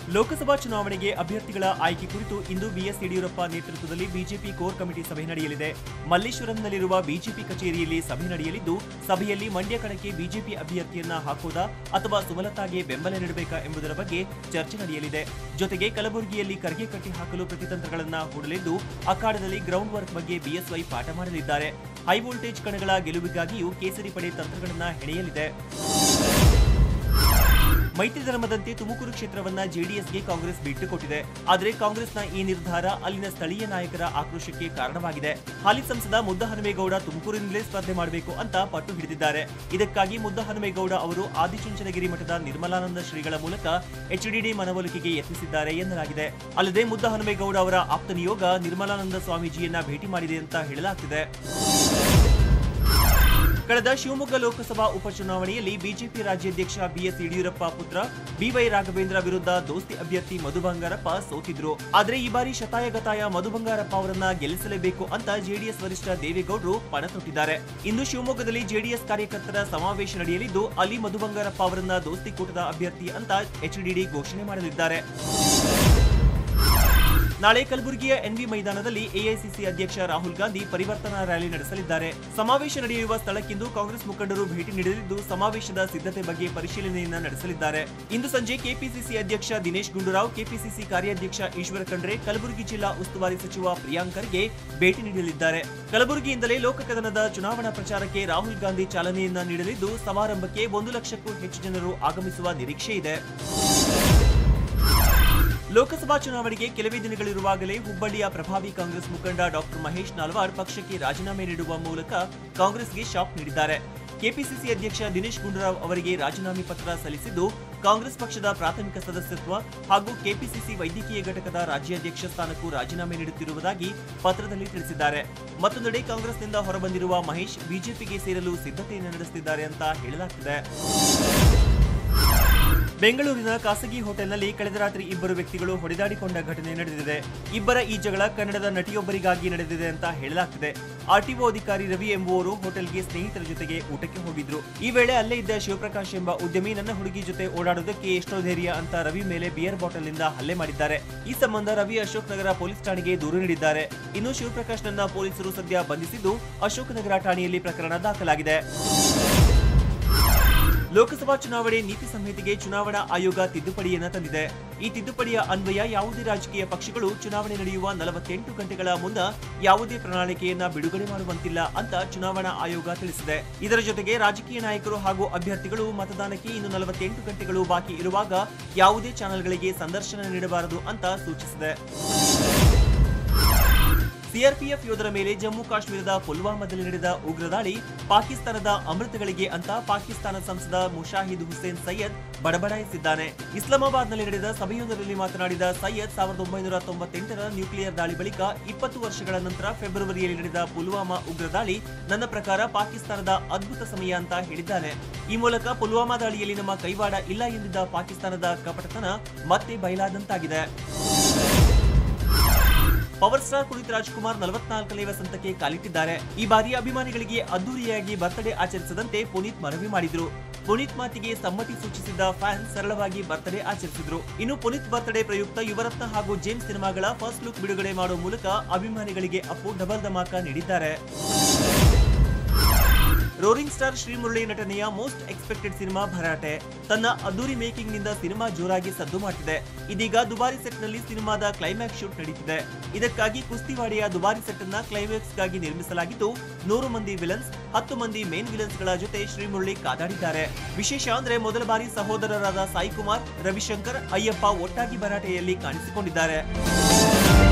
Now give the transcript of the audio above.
ಲೋಕಸಭಾ ಚುನಾವಣೆಗೆ ಅಭ್ಯರ್ಥಿಗಳ ಆಯ್ಕೆ ಕುರಿತು ಇಂದು ಬಿಎಸ್ ಯಡಿಯೂರಪ್ಪ ನೇತೃತ್ವದಲ್ಲಿ ಬಿಜೆಪಿ ಕೋರ್ ಕಮಿಟಿ ಸಭೆ ನಡೆಯಲಿದೆ ಮಲ್ಲೇಶ್ವರಂನಲ್ಲಿರುವ ಬಿಜೆಪಿ ಕಚೇರಿಯಲ್ಲಿ ಸಭೆ ನಡೆಯಲಿದ್ದು ಸಭೆಯಲ್ಲಿ ಮಂಡ್ಯ ಕಣಕ್ಕೆ ಬಿಜೆಪಿ ಅಭ್ಯರ್ಥಿಯನ್ನ ಹಾಕುವುದಾ ಅಥವಾ ಸುಮಲತಾಗೆ ಬೆಂಬಲ ನೀಡಬೇಕಾ ಎಂಬುದರ ಬಗ್ಗೆ ಚರ್ಚೆ ನಡೆಯಲಿದೆ ಜೊತೆಗೆ ಕಲಬುರಗಿಯಲ್ಲಿ ಕರ್ಗೆ ಕಟ್ಟಿ ಹಾಕಲು ಪ್ರತಿತಂತ್ರಗಳನ್ನ ಹೂಡಲಿದ್ದು ಅಖಾಡದಲ್ಲಿ ಗ್ರೌಂಡ್ ವರ್ಕ್ ಬಗ್ಗೆ ಬಿಎಸ್ವೈ ಪಾಠ ಮಾಡಲಿದ್ದಾರೆ ಹೈ ವೋಲ್ಟೇಜ್ ಕಣಗಳ ಗೆಲುವಿಗಾಗಿಯೂ ಕೇಸರಿ ಪಡೆ ತಂತ್ರಗಳನ್ನ ಹೆಣೆಯಲಿದೆ ಮೈತ್ರಿ ಧರ್ಮದಂತೆ ತುಮಕೂರು ಕ್ಷೇತ್ರವನ್ನ ಜೆಡಿಎಸ್ಗೆ ಕಾಂಗ್ರೆಸ್ ಬಿಟ್ಟುಕೊಟ್ಟಿದೆ ಆದರೆ ಕಾಂಗ್ರೆಸ್ನ ಈ ನಿರ್ಧಾರ ಅಲ್ಲಿನ ಸ್ಥಳೀಯ ನಾಯಕರ ಆಕ್ರೋಶಕ್ಕೆ ಕಾರಣವಾಗಿದೆ ಹಾಲಿ ಸಂಸದ ಮುದ್ದಹನುಮೇಗೌಡ ತುಮಕೂರಿನಿಂದಲೇ ಸ್ಪರ್ಧೆ ಮಾಡಬೇಕು ಅಂತ ಪಟ್ಟು ಹಿಡಿದಿದ್ದಾರೆ ಇದಕ್ಕಾಗಿ ಮುದ್ದಹನುಮೇಗೌಡ ಅವರು ಆದಿಚುಂಚನಗಿರಿ ಮಠದ ನಿರ್ಮಲಾನಂದ ಶ್ರೀಗಳ ಮೂಲಕ ಎಚ್ಡಿಡಿ ಮನವೊಲಿಕೆಗೆ ಯತ್ನಿಸಿದ್ದಾರೆ ಎನ್ನಲಾಗಿದೆ ಅಲ್ಲದೆ ಮುದ್ದಹನುಮೇಗೌಡ ಅವರ ಆಪ್ತ ನಿಯೋಗ ನಿರ್ಮಲಾನಂದ ಸ್ವಾಮೀಜಿಯನ್ನ ಭೇಟಿ ಮಾಡಿದೆ ಅಂತ ಹೇಳಲಾಗ್ತಿದೆ ಕಳೆದ ಶಿವಮೊಗ್ಗ ಲೋಕಸಭಾ ಉಪಚುನಾವಣೆಯಲ್ಲಿ ಬಿಜೆಪಿ ರಾಜ್ಯಾಧ್ಯಕ್ಷ ಬಿಎಸ್ ಯಡಿಯೂರಪ್ಪ ಪುತ್ರ ಬಿವೈ ರಾಘವೇಂದ್ರ ವಿರುದ್ಧ ದೋಸ್ತಿ ಅಭ್ಯರ್ಥಿ ಮಧು ಬಂಗಾರಪ್ಪ ಸೋತಿದ್ರು ಆದರೆ ಈ ಬಾರಿ ಶತಾಯಗತಾಯ ಮಧು ಬಂಗಾರಪ್ಪ ಅವರನ್ನ ಗೆಲ್ಲಿಸಲೇಬೇಕು ಅಂತ ಜೆಡಿಎಸ್ ವರಿಷ್ಠ ದೇವೇಗೌಡರು ಪಣ ತೊಟ್ಟಿದ್ದಾರೆ ಇಂದು ಶಿವಮೊಗ್ಗದಲ್ಲಿ ಜೆಡಿಎಸ್ ಕಾರ್ಯಕರ್ತರ ಸಮಾವೇಶ ನಡೆಯಲಿದ್ದು ಅಲ್ಲಿ ಮಧು ಬಂಗಾರಪ್ಪ ಅವರನ್ನ ದೋಸ್ತಿ ಕೂಟದ ಅಭ್ಯರ್ಥಿ ಅಂತ ಎಚ್ಡಿಡಿ ಘೋಷಣೆ ಮಾಡಲಿದ್ದಾರೆ ನಾಳೆ ಕಲಬುರಗಿಯ ಎನ್ವಿ ಮೈದಾನದಲ್ಲಿ ಎಐಸಿಸಿ ಅಧ್ಯಕ್ಷ ರಾಹುಲ್ ಗಾಂಧಿ ಪರಿವರ್ತನಾ ರ್ಯಾಲಿ ನಡೆಸಲಿದ್ದಾರೆ ಸಮಾವೇಶ ನಡೆಯುವ ಸ್ಥಳಕ್ಕಿಂದು ಕಾಂಗ್ರೆಸ್ ಮುಖಂಡರು ಭೇಟಿ ನೀಡಲಿದ್ದು ಸಮಾವೇಶದ ಸಿದ್ಧತೆ ಬಗ್ಗೆ ಪರಿಶೀಲನೆಯನ್ನ ನಡೆಸಲಿದ್ದಾರೆ ಇಂದು ಸಂಜೆ ಕೆಪಿಸಿಸಿ ಅಧ್ಯಕ್ಷ ದಿನೇಶ್ ಗುಂಡೂರಾವ್ ಕೆಪಿಸಿಸಿ ಕಾರ್ಯಾಧ್ಯಕ್ಷ ಈಶ್ವರ ಖಂಡ್ರೆ ಕಲಬುರಗಿ ಜಿಲ್ಲಾ ಉಸ್ತುವಾರಿ ಸಚಿವ ಪ್ರಿಯಾಂಕ್ ಖರ್ಗೆ ಭೇಟಿ ನೀಡಲಿದ್ದಾರೆ ಕಲಬುರಗಿಯಿಂದಲೇ ಲೋಕಕದನದ ಚುನಾವಣಾ ಪ್ರಚಾರಕ್ಕೆ ರಾಹುಲ್ ಗಾಂಧಿ ಚಾಲನೆಯನ್ನ ನೀಡಲಿದ್ದು ಸಮಾರಂಭಕ್ಕೆ ಒಂದು ಲಕ್ಷಕ್ಕೂ ಹೆಚ್ಚು ಜನರು ಆಗಮಿಸುವ ನಿರೀಕ್ಷೆ ಇದೆ ಲೋಕಸಭಾ ಚುನಾವಣೆಗೆ ಕೆಲವೇ ದಿನಗಳಿರುವಾಗಲೇ ಹುಬ್ಬಳ್ಳಿಯ ಪ್ರಭಾವಿ ಕಾಂಗ್ರೆಸ್ ಮುಖಂಡ ಡಾಕ್ಟರ್ ಮಹೇಶ್ ನಾಲ್ವಾರ್ ಪಕ್ಷಕ್ಕೆ ರಾಜೀನಾಮೆ ನೀಡುವ ಮೂಲಕ ಕಾಂಗ್ರೆಸ್ಗೆ ಶಾಕ್ ನೀಡಿದ್ದಾರೆ ಕೆಪಿಸಿಸಿ ಅಧ್ಯಕ್ಷ ದಿನೇಶ್ ಗುಂಡೂರಾವ್ ಅವರಿಗೆ ರಾಜೀನಾಮೆ ಪತ್ರ ಸಲ್ಲಿಸಿದ್ದು ಕಾಂಗ್ರೆಸ್ ಪಕ್ಷದ ಪ್ರಾಥಮಿಕ ಸದಸ್ಯತ್ವ ಹಾಗೂ ಕೆಪಿಸಿಸಿ ವೈದ್ಯಕೀಯ ಘಟಕದ ರಾಜ್ಯಾಧ್ಯಕ್ಷ ಸ್ಥಾನಕ್ಕೂ ರಾಜೀನಾಮೆ ನೀಡುತ್ತಿರುವುದಾಗಿ ಪತ್ರದಲ್ಲಿ ತಿಳಿಸಿದ್ದಾರೆ ಮತ್ತೊಂದೆಡೆ ಕಾಂಗ್ರೆಸ್ನಿಂದ ಹೊರಬಂದಿರುವ ಮಹೇಶ್ ಬಿಜೆಪಿಗೆ ಸೇರಲು ಸಿದ್ಧತೆಯನ್ನು ನಡೆಸುತ್ತಿದ್ದಾರೆ ಅಂತ ಹೇಳಲಾಗ್ತಿದೆ ಬೆಂಗಳೂರಿನ ಖಾಸಗಿ ಹೋಟೆಲ್ನಲ್ಲಿ ಕಳೆದ ರಾತ್ರಿ ಇಬ್ಬರು ವ್ಯಕ್ತಿಗಳು ಹೊಡೆದಾಡಿಕೊಂಡ ಘಟನೆ ನಡೆದಿದೆ ಇಬ್ಬರ ಈ ಜಗಳ ಕನ್ನಡದ ನಟಿಯೊಬ್ಬರಿಗಾಗಿ ನಡೆದಿದೆ ಅಂತ ಹೇಳಲಾಗ್ತಿದೆ ಆರ್ಟಿಒ ಅಧಿಕಾರಿ ರವಿ ಎಂಬುವರು ಹೋಟೆಲ್ಗೆ ಸ್ನೇಹಿತರ ಜೊತೆಗೆ ಊಟಕ್ಕೆ ಹೋಗಿದ್ರು ಈ ವೇಳೆ ಅಲ್ಲೇ ಇದ್ದ ಶಿವಪ್ರಕಾಶ್ ಎಂಬ ಉದ್ಯಮಿ ನನ್ನ ಹುಡುಗಿ ಜೊತೆ ಓಡಾಡೋದಕ್ಕೆ ಎಷ್ಟೋ ಧೈರ್ಯ ಅಂತ ರವಿ ಮೇಲೆ ಬಿಯರ್ ಬಾಟಲ್ನಿಂದ ಹಲ್ಲೆ ಮಾಡಿದ್ದಾರೆ ಈ ಸಂಬಂಧ ರವಿ ಅಶೋಕ್ ನಗರ ಪೊಲೀಸ್ ಠಾಣೆಗೆ ದೂರು ನೀಡಿದ್ದಾರೆ ಇನ್ನು ಶಿವಪ್ರಕಾಶ್ ನನ್ನ ಪೊಲೀಸರು ಸದ್ಯ ಬಂಧಿಸಿದ್ದು ಅಶೋಕ್ ನಗರ ಠಾಣೆಯಲ್ಲಿ ಪ್ರಕರಣ ದಾಖಲಾಗಿದೆ ಲೋಕಸಭಾ ಚುನಾವಣೆ ನೀತಿ ಸಂಹಿತೆಗೆ ಚುನಾವಣಾ ಆಯೋಗ ತಿದ್ದುಪಡಿಯನ್ನ ತಂದಿದೆ ಈ ತಿದ್ದುಪಡಿಯ ಅನ್ವಯ ಯಾವುದೇ ರಾಜಕೀಯ ಪಕ್ಷಗಳು ಚುನಾವಣೆ ನಡೆಯುವ ನಲವತ್ತೆಂಟು ಗಂಟೆಗಳ ಮುನ್ನ ಯಾವುದೇ ಪ್ರಣಾಳಿಕೆಯನ್ನ ಬಿಡುಗಡೆ ಮಾಡುವಂತಿಲ್ಲ ಅಂತ ಚುನಾವಣಾ ಆಯೋಗ ತಿಳಿಸಿದೆ ಇದರ ಜೊತೆಗೆ ರಾಜಕೀಯ ನಾಯಕರು ಹಾಗೂ ಅಭ್ಯರ್ಥಿಗಳು ಮತದಾನಕ್ಕೆ ಇನ್ನು ನಲವತ್ತೆಂಟು ಗಂಟೆಗಳು ಬಾಕಿ ಇರುವಾಗ ಯಾವುದೇ ಚಾನೆಲ್ಗಳಿಗೆ ಸಂದರ್ಶನ ನೀಡಬಾರದು ಅಂತ ಸೂಚಿಸಿದೆ ಸಿಆರ್ಪಿಎಫ್ ಯೋಧರ ಮೇಲೆ ಜಮ್ಮು ಕಾಶ್ಮೀರದ ಪುಲ್ವಾಮಾದಲ್ಲಿ ನಡೆದ ಉಗ್ರ ದಾಳಿ ಪಾಕಿಸ್ತಾನದ ಅಮೃತಗಳಿಗೆ ಅಂತ ಪಾಕಿಸ್ತಾನ ಸಂಸದ ಮುಷಾಹಿದ್ ಹುಸೇನ್ ಸೈಯದ್ ಬಡಬಡಾಯಿಸಿದ್ದಾನೆ ಇಸ್ಲಾಮಾಬಾದ್ನಲ್ಲಿ ನಡೆದ ಸಭೆಯೊಂದರಲ್ಲಿ ಮಾತನಾಡಿದ ಸೈಯದ್ ಸಾವಿರದ ಒಂಬೈನೂರ ತೊಂಬತ್ತೆಂಟರ ನ್ಯೂಕ್ಲಿಯರ್ ದಾಳಿ ಬಳಿಕ ಇಪ್ಪತ್ತು ವರ್ಷಗಳ ನಂತರ ಫೆಬ್ರವರಿಯಲ್ಲಿ ನಡೆದ ಪುಲ್ವಾಮಾ ಉಗ್ರ ದಾಳಿ ನನ್ನ ಪ್ರಕಾರ ಪಾಕಿಸ್ತಾನದ ಅದ್ಭುತ ಸಮಯ ಅಂತ ಹೇಳಿದ್ದಾನೆ ಈ ಮೂಲಕ ಪುಲ್ವಾಮಾ ದಾಳಿಯಲ್ಲಿ ನಮ್ಮ ಕೈವಾಡ ಇಲ್ಲ ಎಂದಿದ್ದ ಪಾಕಿಸ್ತಾನದ ಕಪಟತನ ಮತ್ತೆ ಬಯಲಾದಂತಾಗಿದೆ ಪವರ್ ಸ್ಟಾರ್ ಪುನೀತ್ ರಾಜ್ಕುಮಾರ್ ನಲವತ್ನಾಲ್ಕನೇ ವಸಂತಕ್ಕೆ ಕಾಲಿಟ್ಟಿದ್ದಾರೆ ಈ ಬಾರಿ ಅಭಿಮಾನಿಗಳಿಗೆ ಅದ್ದೂರಿಯಾಗಿ ಬರ್ತ್ಡೇ ಆಚರಿಸದಂತೆ ಪುನೀತ್ ಮನವಿ ಮಾಡಿದ್ರು ಪುನೀತ್ ಮಾತಿಗೆ ಸಮ್ಮತಿ ಸೂಚಿಸಿದ್ದ ಫ್ಯಾನ್ಸ್ ಸರಳವಾಗಿ ಬರ್ತ್ಡೇ ಆಚರಿಸಿದ್ರು ಇನ್ನು ಪುನೀತ್ ಬರ್ತ್ಡೇ ಪ್ರಯುಕ್ತ ಯುವರತ್ನ ಹಾಗೂ ಜೇಮ್ಸ್ ಸಿನಿಮಾಗಳ ಫಸ್ಟ್ ಲುಕ್ ಬಿಡುಗಡೆ ಮಾಡುವ ಮೂಲಕ ಅಭಿಮಾನಿಗಳಿಗೆ ಅಪ್ಪು ಡಬಲ್ ಧಮಾಕ ನೀಡಿದ್ದಾರೆ ರೋರಿಂಗ್ ಸ್ಟಾರ್ ಶ್ರೀಮುರಳಿ ನಟನೆಯ ಮೋಸ್ಟ್ ಎಕ್ಸ್ಪೆಕ್ಟೆಡ್ ಸಿನಿಮಾ ಭರಾಟೆ ತನ್ನ ಅದ್ದೂರಿ ಮೇಕಿಂಗ್ ನಿಂದ ಸಿನಿಮಾ ಜೋರಾಗಿ ಸದ್ದು ಮಾಡ್ತಿದೆ ಇದೀಗ ದುಬಾರಿ ಸೆಟ್ ನಲ್ಲಿ ಸಿನಿಮಾದ ಕ್ಲೈಮ್ಯಾಕ್ಸ್ ಶೂಟ್ ನಡೀತಿದೆ ಇದಕ್ಕಾಗಿ ಕುಸ್ತಿವಾಡಿಯ ದುಬಾರಿ ಸೆಟ್ ಅನ್ನ ಕ್ಲೈಮ್ಯಾಕ್ಸ್ ಗಾಗಿ ನಿರ್ಮಿಸಲಾಗಿದ್ದು ನೂರು ಮಂದಿ ವಿಲನ್ಸ್ ಹತ್ತು ಮಂದಿ ಮೇನ್ ವಿಲನ್ಸ್ ಗಳ ಜೊತೆ ಶ್ರೀಮುರಳಿ ಕಾದಾಡಿದ್ದಾರೆ ವಿಶೇಷ ಅಂದ್ರೆ ಮೊದಲ ಬಾರಿ ಸಹೋದರರಾದ ಸಾಯಿ ಕುಮಾರ್ ರವಿಶಂಕರ್ ಅಯ್ಯಪ್ಪ ಒಟ್ಟಾಗಿ ಭರಾಟೆಯಲ್ಲಿ ಕಾಣಿಸಿಕೊಂಡಿದ್ದಾರೆ